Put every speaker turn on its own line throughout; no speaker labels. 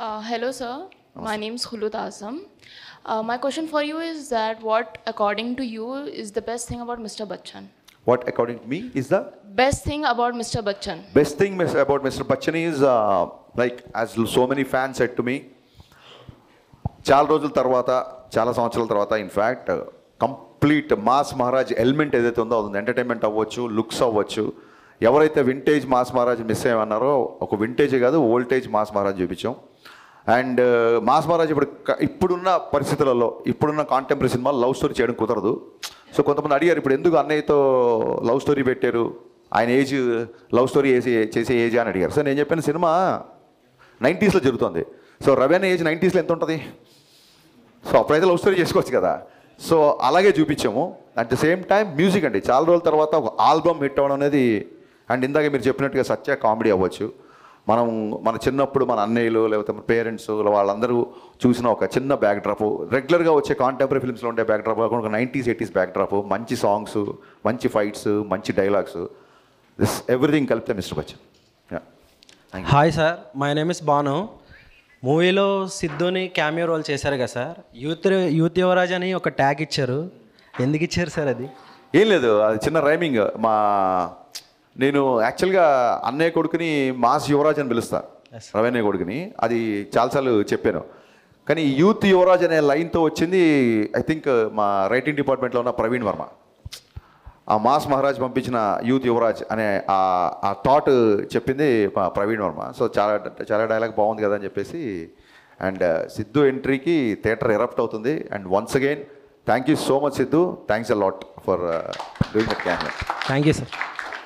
Uh, hello, sir. My name is Khulud Azam. Uh, my question for you is that what, according to you, is the best thing about Mr. Bachchan?
What, according to me, is the
Best thing about Mr. Bachchan?
best thing mis- about Mr. Bachchan is, uh, like, as so many fans said to me, చాలా రోజుల తర్వాత చాలా సంవత్సరాల తర్వాత in fact complete mass Maharaj element ఏదైతే ఉందో అది entertainment అవ్వచ్చు లుక్స్ అవ్వచ్చు ఎవరైతే వింటేజ్ మాస్ మహారాజ్ మిస్ అయ్యమన్నారో ఒక వింటేజ్ కాదు ఓల్టేజ్ మాస్ మహారాజ్ చూపించాం అండ్ మాస్ మహారాజ్ ఇప్పుడు క- ఇప్పుడున్న పరిస్థితులలో ఇప్పుడున్న కాంటెంపరీ సినిమాలు లవ్ స్టోరీ చేయడం కుదరదు సో కొంతమంది అడిగారు ఇప్పుడు ఎందుకు అన్నయ్యతో లవ్ స్టోరీ పెట్టారు ఆయన ఏజ్ లవ్ స్టోరీ వేసి చేసే ఏజ్ అని అడిగారు సో నేను చెప్పిన సినిమా నైంటీస్లో జరుగుతుంది సో రవేణ ఏజ్ నైంటీస్లో ఎంత ఉంటుంది సో అప్పుడైతే లవ్ స్టోరీ చేసుకోవచ్చు కదా సో అలాగే చూపించాము at the same time music అండి చాలా రోజుల తర్వాత ఒక ఆల్బమ్ హిట్ అవ్వడం అనేది అండ్ ఇందాక మీరు చెప్పినట్టుగా సత్య కామెడీ అవ్వచ్చు మనం మన చిన్నప్పుడు మన అన్నయ్యలు లేకపోతే మన పేరెంట్స్ వాళ్ళందరూ చూసిన ఒక చిన్న బ్యాక్ డ్రాప్ రెగ్యులర్గా వచ్చే కాంటెంపరీ ఫిల్మ్స్లో ఉండే బ్యాక్ డ్రాప్ కాకుండా ఒక నైంటీస్ ఎయిటీస్ బ్యాక్ డ్రాప్ మంచి సాంగ్స్ మంచి ఫైట్స్ మంచి డైలాగ్స్ దిస్ ఎవ్రీథింగ్ కలిపితే mister Bachchan thank you
hi sir my name is Banu మూవీలో సిద్ధుని క్యామియో రోల్ చేశారు కదా సార్ యూత్ యూత్ యువరాజ్ అని ఒక ట్యాగ్ ఇచ్చారు ఎందుకు ఇచ్చారు సార్ అది
ఏం లేదు అది చిన్న రైమింగ్ మా నేను యాక్చువల్గా అన్నయ్య కొడుకుని మాస్ యువరాజ్ అని పిలుస్తా రవీణ్య కొడుకుని అది చాలాసార్లు చెప్పాను కానీ యూత్ యువరాజ్ అనే లైన్తో వచ్చింది ఐ థింక్ మా రైటింగ్ డిపార్ట్మెంట్లో ఉన్న ప్రవీణ్ వర్మ ఆ మాస్ మహారాజ్ పంపించిన యూత్ యువరాజ్ అనే ఆ ఆ థాట్ చెప్పింది మా ప్రవీణ్ వర్మ సో చాలా చాలా డైలాగ్ బాగుంది కదా అని చెప్పేసి అండ్ సిద్ధు ఎంట్రీకి థియేటర్ ఎరప్ట్ అవుతుంది and once again thank you so much Siddhu thanks a lot for doing that can
thank you sir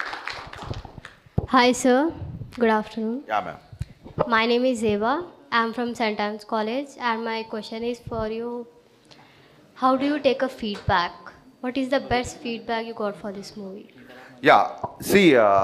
Hi, sir. Good afternoon.
Yeah ma'am
My name is Eva. I'm from St. Anne's College, and my question is for you How do you take a feedback? What is the best feedback you got for this movie?
Yeah see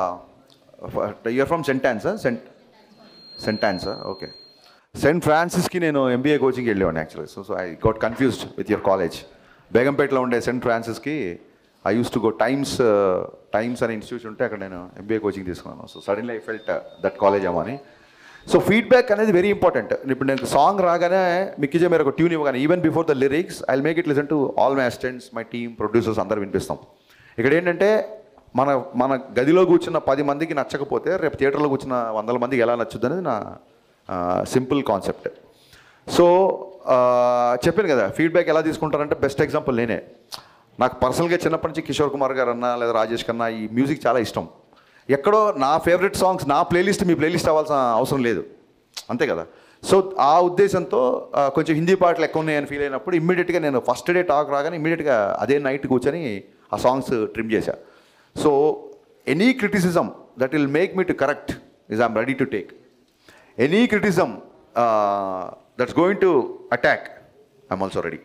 you're from saint Ann's saint saint Ann's okay saint ఫ్రాన్సిస్కి నేను MBA coaching వెళ్ళేవాడిని actually so so I got confused with your college బేగంపేటలో ఉండే saint ఫ్రాన్సిస్కి I use to go Times Times అనే institute ఉంటే అక్కడ నేను ఎంబీఏ కోచింగ్ తీసుకున్నాను so suddenly I felt that college అమ్మని సో ఫీడ్బ్యాక్ అనేది వెరీ ఇంపార్టెంట్ ఇప్పుడు నేను సాంగ్ రాగానే మిక్కిజే మీరు ఒక ట్యూన్ ఇవ్వగానే even before the lyrics I make it listen to all my assistants my team producers అందరు వినిపిస్తాం ఇక్కడ ఏంటంటే మన మన గదిలో కూర్చున్న పది మందికి నచ్చకపోతే రేపు థియేటర్లో కూర్చున్న వందల మందికి ఎలా నచ్చుద్ది అనేది నా సింపుల్ కాన్సెప్ట్ సో చెప్పాను కదా ఫీడ్బ్యాక్ ఎలా తీసుకుంటారంటే బెస్ట్ ఎగ్జాంపుల్ నేనే నాకు పర్సనల్గా చిన్నప్పటి నుంచి కిషోర్ కుమార్ గారు అన్నా లేదా రాజేష్ కన్నా ఈ మ్యూజిక్ చాలా ఇష్టం ఎక్కడో నా ఫేవరెట్ సాంగ్స్ నా ప్లేలిస్ట్ మీ ప్లేలిస్ట్ అవ్వాల్సిన అవసరం లేదు అంతే కదా సో ఆ ఉద్దేశంతో ఆ, కొంచెం హిందీ పాటలు ఎక్కువ ఉన్నాయని ఫీల్ అయినప్పుడు ఇమ్మీడియట్గా నేను ఫస్ట్ డే టాక్ రాగానే ఇమ్మీడియట్గా అదే నైట్ కూర్చొని ఆ సాంగ్స్ ట్రిమ్ చేశా so any criticism that will make me to correct is I'm ready to take any criticism that's going to attack I'm also ready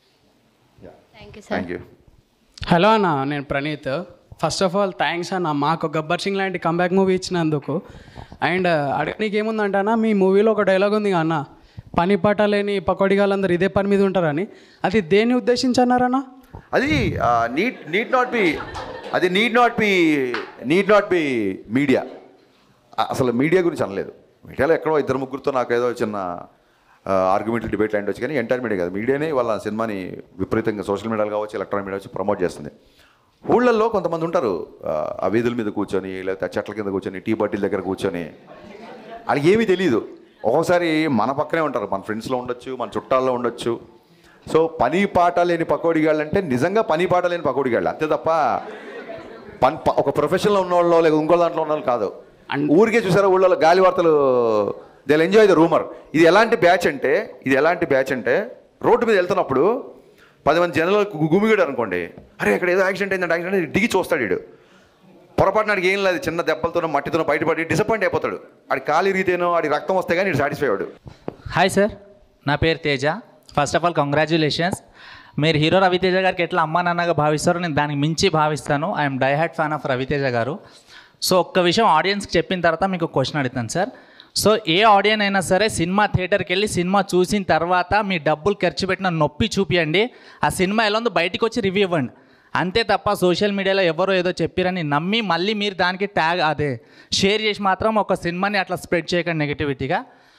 Thank you, sir.
Thank you
hello అన్న నేను Praneeth first of all thanks అన్న మాకు గబ్బర్ సింగ్ లాంటి comeback movie ఇచ్చినందుకు and అడగనీకి ఏముందంటే అన్న మీ మూవీలో ఒక డైలాగ్ ఉంది కదా అన్న పని పాట లేని పకోడిగాళ్ళందరూ ఇదే పని మీద ఉంటారని అది దేన్ని ఉద్దేశించి అన్నారన్న
అది నీడ్ నీడ్ నాట్ బి అది need not be need not be media అసలు మీడియా గురించి అనలేదు మీడియాలో ఎక్కడో ఇద్దరు ముగ్గురితో నాకు ఏదో చిన్న ఆర్గ్యుమెంట్ డిబేట్ లాంటి వచ్చి కానీ ఎంటైర్ మీడియా కాదు మీడియానే వాళ్ళ సినిమాని విపరీతంగా సోషల్ మీడియాలో కావచ్చు ఎలక్ట్రానిక్ మీడియా వచ్చి ప్రమోట్ చేస్తుంది ఊళ్ళల్లో కొంతమంది ఉంటారు ఆ, ఆ వీధుల మీద కూర్చొని లేకపోతే ఆ చెట్ల కింద కూర్చొని టీ బాటిల్ దగ్గర కూర్చొని వాళ్ళకి ఏమీ తెలియదు ఒక్కొక్కసారి మన పక్కనే ఉంటారు మన ఫ్రెండ్స్లో ఉండొచ్చు మన చుట్టాల్లో ఉండొచ్చు సో పని పాట లేని పకోడిగాళ్ళు అంటే నిజంగా పని పాట లేని పకోడిగాళ్ళు అంతే తప్ప పని ప- ఒక ప్రొఫెషన్లో ఉన్న వాళ్ళు లేక ఇంకో దాంట్లో ఉన్న వాళ్ళు కాదు ఊరికే చూసారా ఊళ్ళో గాలి వార్తలు దే ఎంజాయ్ ద రూమర్ ఇది ఎలాంటి బ్యాచ్ అంటే ఇది ఎలాంటి బ్యాచ్ అంటే రోడ్డు మీద వెళ్తున్నప్పుడు పది మంది జనాలు గు- గుమిగాడు అనుకోండి అరే ఇక్కడ ఏదో యాక్సిడెంట్ అయిందంటే యాక్సిడెంట్ అయింది, దిగి చూస్తాడు వీడు పొరపాటున ఆడికి ఏం లేదు చిన్న దెబ్బలతోనో మట్టితోనో బయటపడి డిసప్పాయింట్ అయిపోతాడు ఆడి కాలు ఇరిగితేనో ఆడి రక్తం వస్తే కానీ సాటిస్ఫై అవ్వడు
హాయ్ సార్ నా పేరు Teja first of all congratulations మీరు హీరో రవితేజ గారికి ఎట్లా అమ్మా నాన్నగా భావిస్తారో నేను దానికి మించి భావిస్తాను I'm diehard fan of Ravi Teja garu so ఒక్క విషయం ఆడియన్స్కి చెప్పిన తర్వాత మీకు క్వశ్చన్ అడుగుతాను సార్ సో ఏ ఆడియన్ అయినా సరే సినిమా థియేటర్కి వెళ్ళి సినిమా చూసిన తర్వాత మీ డబ్బులు ఖర్చు పెట్టిన నొప్పి చూపియండి ఆ సినిమా ఎలా ఉందో బయటికి వచ్చి రివ్యూ ఇవ్వండి అంతే తప్ప సోషల్ మీడియాలో ఎవరో ఏదో చెప్పారని నమ్మి మళ్ళీ మీరు దానికి ట్యాగ్ అదే షేర్ చేసి మాత్రం ఒక సినిమాని అట్లా స్ప్రెడ్ చేయకండి నెగిటివిటీగా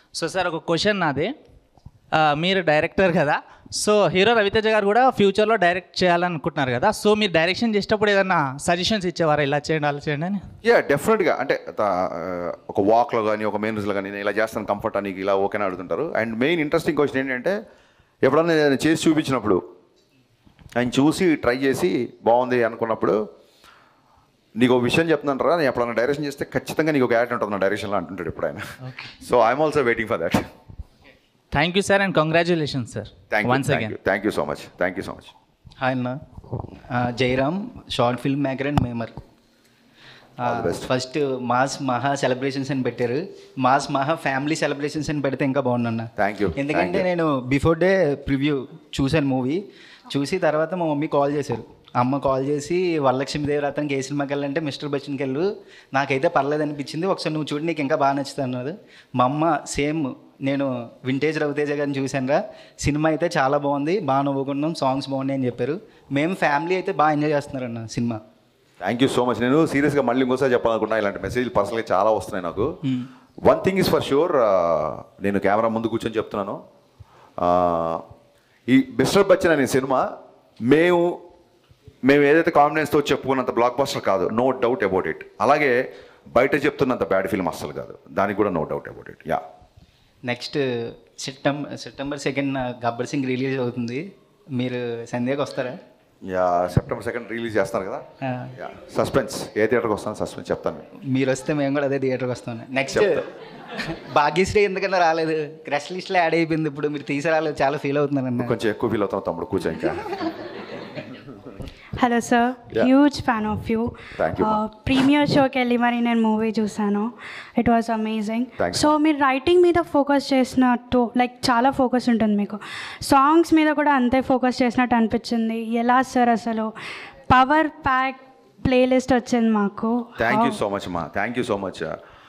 సో సార్ ఒక క్వశ్చన్ నాది ఆ, మీరు డైరెక్టర్ కదా సో హీరో రవితేజ గారు కూడా ఫ్యూచర్లో డైరెక్ట్ చేయాలనుకుంటున్నారు కదా సో మీరు డైరెక్షన్ చేసేటప్పుడు ఏదన్నా సజెషన్స్ ఇచ్చేవారా ఇలా చేయండి అలా చేయండి అని
యా డెఫినెట్గా అంటే త- ఒక వాక్లో కానీ ఒక మెయిన్స్లో కానీ నేను ఇలా చేస్తాను కంఫర్ట్ అని ఇలా ఓకేనా అడుగుతుంటారు అండ్ మెయిన్ ఇంట్రెస్టింగ్ క్వశ్చన్ ఏంటంటే ఎప్పుడన్నా నేను చేసి చూపించినప్పుడు ఆయన చూసి ట్రై చేసి బాగుంది అనుకున్నప్పుడు నీకు ఒక విషయం చెప్తున్నాను రా నేను ఎప్పుడన్నా డైరెక్షన్ చేస్తే ఖచ్చితంగా నీకు ఒక యాడ్ ఉంటుంది నా డైరెక్షన్లో అంటుంటాడు ఎప్పుడైనా so I'm also waiting for that
thank you sir and congratulations sir
thank you
once
thank
again
you thank you so much thank you so much
hi అన్న ఆ, Jayaram short film maker and memer
All the best.
First mass Maha celebrations అని పెట్టారు mass మహా family celebrations అని పెడితే ఇంకా బాగుందన్న
Thank you.
ఎందుకంటే
Thank you.
నేను బిఫోర్ డే ప్రివ్యూ చూశాను మూవీ చూసి తర్వాత మా మమ్మీ కాల్ చేశారు అమ్మ కాల్ చేసి వరలక్ష్మీదేవి రతన్కి ఏ సినిమాకి వెళ్ళాలంటే మిస్టర్ బచ్చన్కి వెళ్ళు నాకైతే పర్లేదు అనిపించింది ఒకసారి నువ్వు చూడు నీకు ఇంకా బాగా నచ్చుతుంది అన్నది మా అమ్మ సేమ్ నేను వింటేజ్ రవితేజ గారిని చూశాను రా సినిమా అయితే చాలా బాగుంది బాగా నవ్వుకున్నాం సాంగ్స్ బాగున్నాయి అని చెప్పారు మేము ఫ్యామిలీ అయితే బాగా ఎంజాయ్ చేస్తున్నారన్న సినిమా
థ్యాంక్ యూ సో మచ్ నేను సీరియస్గా మళ్ళీ ఇంకోసారి చెప్పాలనుకున్నా ఇలాంటి మెసేజ్లు పర్సనల్గా చాలా వస్తున్నాయి నాకు one thing is for sure నేను కెమెరా ముందు కూర్చొని చెప్తున్నాను Uh, ఈ మిస్టర్ బచ్చన్ అనే సినిమా మేము మేము ఏదైతే కాన్ఫిడెన్స్తో చెప్పుకున్నంత బ్లాక్ బస్టర్ కాదు నో డౌట్ అబౌట్ ఇట్ అలాగే బయట చెప్తున్నంత బ్యాడ్ ఫిల్మ్ అస్సలు కాదు దానికి కూడా no doubt about it yeah
next September September second Gabbar Singh release అవుతుంది మీరు సంధ్యాకి వస్తారా
యా సెప్టెంబర్ సెకండ్ రిలీజ్ చేస్తున్నారు కదా
ఆ,
యా సస్పెన్స్ ఏ థియేటర్కి వస్తాను సస్పెన్స్ చెప్తాను
మీరు వస్తే మేము కూడా అదే థియేటర్కి వస్తాం నెక్స్ట్
చెప్తా.
భాగ్యశ్రీ ఎందుకన్నా రాలేదు క్రష్ లిస్ట్లో యాడ్ అయిపోయింది ఇప్పుడు మీరు తీసి రాలేదు చాలా ఫీల్ అవుతున్నారన్న
కొంచెం ఎక్కువ ఫీల్ అవుతాం తమ్ముడు కూర్చో ఇంకా
hello sir
Yeah.
Huge fan of you
Thank you, ma'am.
Premiere షోకి వెళ్ళి మరి నేను మూవీ చూసాను it was amazing
Thanks,
so మీరు రైటింగ్ మీద ఫోకస్ చేసినట్టు లైక్ చాలా ఫోకస్ ఉంటుంది మీకు సాంగ్స్ మీద కూడా అంతే ఫోకస్ చేసినట్టు అనిపించింది ఎలా సార్ అసలు పవర్ ప్యాక్ ప్లేలిస్ట్ వచ్చింది మాకు
థ్యాంక్ యూ సో మచ్ అమ్మా థ్యాంక్ యూ సో మచ్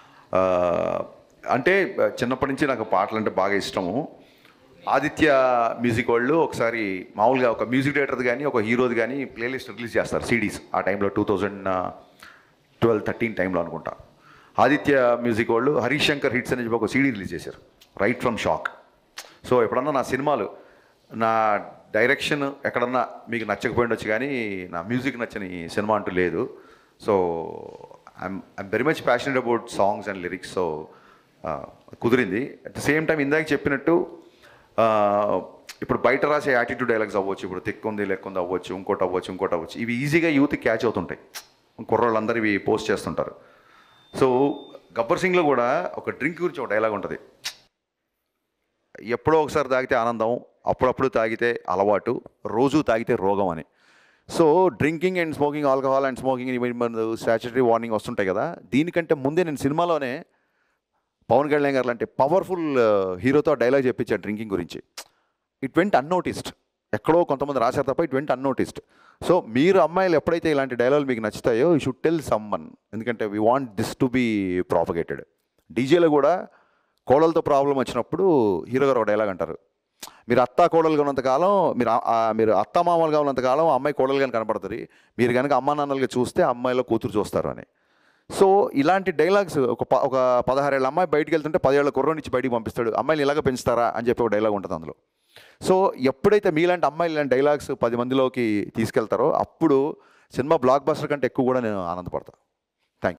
అంటే uh, చిన్నప్పటి నుంచి నాకు పాటలు అంటే బాగా ఇష్టము ఆదిత్య మ్యూజిక్ వాళ్ళు ఒకసారి మామూలుగా ఒక మ్యూజిక్ డైరెక్టర్ది కానీ ఒక హీరోది కానీ ప్లేలిస్ట్ రిలీజ్ చేస్తారు సిడీస్ ఆ టైంలో టూ థౌజండ్ ట్వెల్వ్ థర్టీన్ టైంలో అనుకుంటా ఆదిత్య మ్యూజిక్ వాళ్ళు హరీష్ శంకర్ హిట్స్ అని చెప్పి ఒక సీడీ రిలీజ్ చేశారు రైట్ ఫ్రమ్ షాక్ సో ఎప్పుడన్నా నా సినిమాలు నా డైరెక్షన్ ఎక్కడన్నా మీకు నచ్చకపోయిండొచ్చు కానీ నా మ్యూజిక్ నచ్చని సినిమా అంటూ లేదు so I'm I'm very much passionate about songs and lyrics so కుదిరింది అట్ ద సేమ్ టైం ఇందాక చెప్పినట్టు ఆ, ఇప్పుడు బయట రాసే యాటిట్యూడ్ డైలాగ్స్ అవ్వచ్చు ఇప్పుడు తిక్కుంది లెక్కుంది అవ్వచ్చు ఇంకోటి అవ్వచ్చు ఇంకోటి అవ్వచ్చు ఇవి ఈజీగా యూత్ క్యాచ్ అవుతుంటాయి కుర్రోళ్ళందరూ ఇవి పోస్ట్ చేస్తుంటారు సో గబ్బర్ సింగ్లో కూడా ఒక డ్రింక్ గురించి ఒక డైలాగ్ ఉంటుంది ఎప్పుడో ఒకసారి తాగితే ఆనందం అప్పుడప్పుడు తాగితే అలవాటు రోజు తాగితే రోగం అని so drinking and smoking alcohol and smoking statutory warning వస్తుంటాయి కదా దీనికంటే ముందే నేను సినిమాలోనే పవన్ కళ్యాణ్ గారు లాంటి పవర్ఫుల్ హీరోతో డైలాగ్ చెప్పించాడు డ్రింకింగ్ గురించి ఇట్ వెంట్ అన్నోటిస్డ్ ఎక్కడో కొంతమంది రాశారు తప్ప ఇట్ వెంట్ అన్నోటిస్డ్ సో మీరు అమ్మాయిలు ఎప్పుడైతే ఇలాంటి డైలాగులు మీకు నచ్చుతాయో యూ షుడ్ టెల్ సమ్మన్ ఎందుకంటే we want this to be propagated డీజేలో కూడా కోడలతో ప్రాబ్లం వచ్చినప్పుడు హీరో గారు ఒక డైలాగ్ అంటారు మీరు అత్త కోడలుగా ఉన్నంతకాలం మీరు ఆ- ఆ మీరు అత్త మామలుగా ఉన్నంతకాలం ఆ అమ్మాయి కోడలుగా కనపడుతుంది మీరు కనుక అమ్మా నాన్నలుగా చూస్తే అమ్మాయిలో కూతురు చూస్తారు అని సో ఇలాంటి డైలాగ్స్ ఒక ప- ఒక పదహారేళ్ళ అమ్మాయి బయటికి వెళ్తుంటే పదేళ్ల కుర్రోనిచ్చి బయటికి పంపిస్తాడు అమ్మాయిలు ఇలాగ పెంచుతారా అని చెప్పి ఒక డైలాగ్ ఉంటుంది అందులో సో ఎప్పుడైతే మీలాంటి అమ్మాయిలు ఇలాంటి డైలాగ్స్ పది మందిలోకి తీసుకెళ్తారో అప్పుడు సినిమా బ్లాక్ బస్టర్ కంటే ఎక్కువ కూడా నేను ఆనందపడతాను